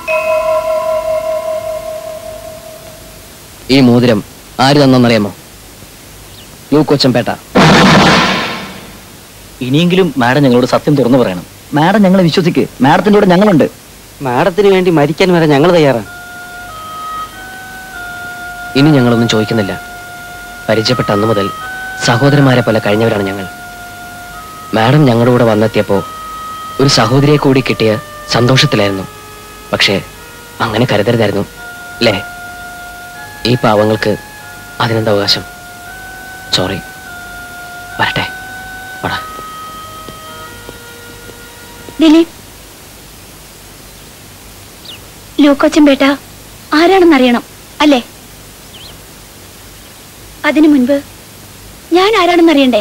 ഈ മോതിരം ആര് തന്നെന്നറിയാമോ ലൂക്കൊച്ചമ്പേട്ട ഇനിയെങ്കിലും മാഡം ഞങ്ങളോട് സത്യം തുറന്നു പറയണം മാഡം ഞങ്ങളെ വിശ്വസിക്ക് മാഡത്തിന്റെ കൂടെ ഞങ്ങളുണ്ട് മാഡത്തിന് വേണ്ടി മരിക്കാൻ വരെ ഞങ്ങൾ തയ്യാറാണ് ഇനി ഞങ്ങളൊന്നും ചോദിക്കുന്നില്ല പരിചയപ്പെട്ട അന്നു മുതൽ സഹോദരന്മാരെ പോലെ കഴിഞ്ഞവരാണ് ഞങ്ങൾ മാഡം ഞങ്ങളുടെ കൂടെ വന്നെത്തിയപ്പോ ഒരു സഹോദരിയെ കൂടി കിട്ടിയ സന്തോഷത്തിലായിരുന്നു പക്ഷേ അങ്ങനെ കരുതരുതായിരുന്നു അല്ലേ ഈ പാവങ്ങൾക്ക് അതിനെന്താ അവകാശം സോറി വരട്ടെ വാടാ ദിലീപ് ലൂക്കോച്ചൻ ബേട്ട ആരാണെന്നറിയണം അല്ലേ അതിനു മുൻപ് ഞാൻ ആരാണെന്നറിയണ്ടേ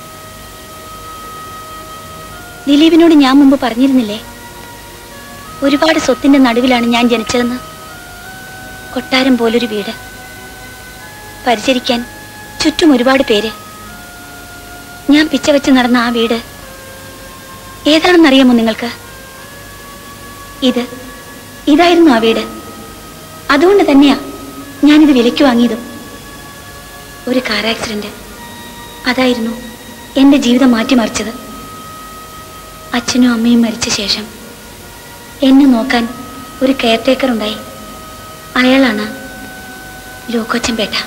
ദിലീപിനോട് ഞാൻ മുമ്പ് പറഞ്ഞിരുന്നില്ലേ ഒരുപാട് സ്വത്തിന്റെ നടുവിലാണ് ഞാൻ ജനിച്ചതെന്ന് കൊട്ടാരം പോലൊരു വീട് പരിചരിക്കാൻ ചുറ്റും ഒരുപാട് പേര് ഞാൻ പിച്ച വെച്ച് നടന്ന ആ വീട് ഏതാണെന്നറിയാമോ നിങ്ങൾക്ക് ഇത് ഇതായിരുന്നു ആ വീട് അതുകൊണ്ട് തന്നെയാ ഞാനിത് വിലയ്ക്ക് വാങ്ങിയതും ഒരു കാർ ആക്സിഡന്റ് അതായിരുന്നു എന്റെ ജീവിതം മാറ്റിമറിച്ചത് അച്ഛനും അമ്മയും മരിച്ച ശേഷം എന്നെ നോക്കാൻ ഒരു കെയർ ടേക്കർ ഉണ്ടായി അയാളാണ് ലോക്കോച്ചൻ പേട്ട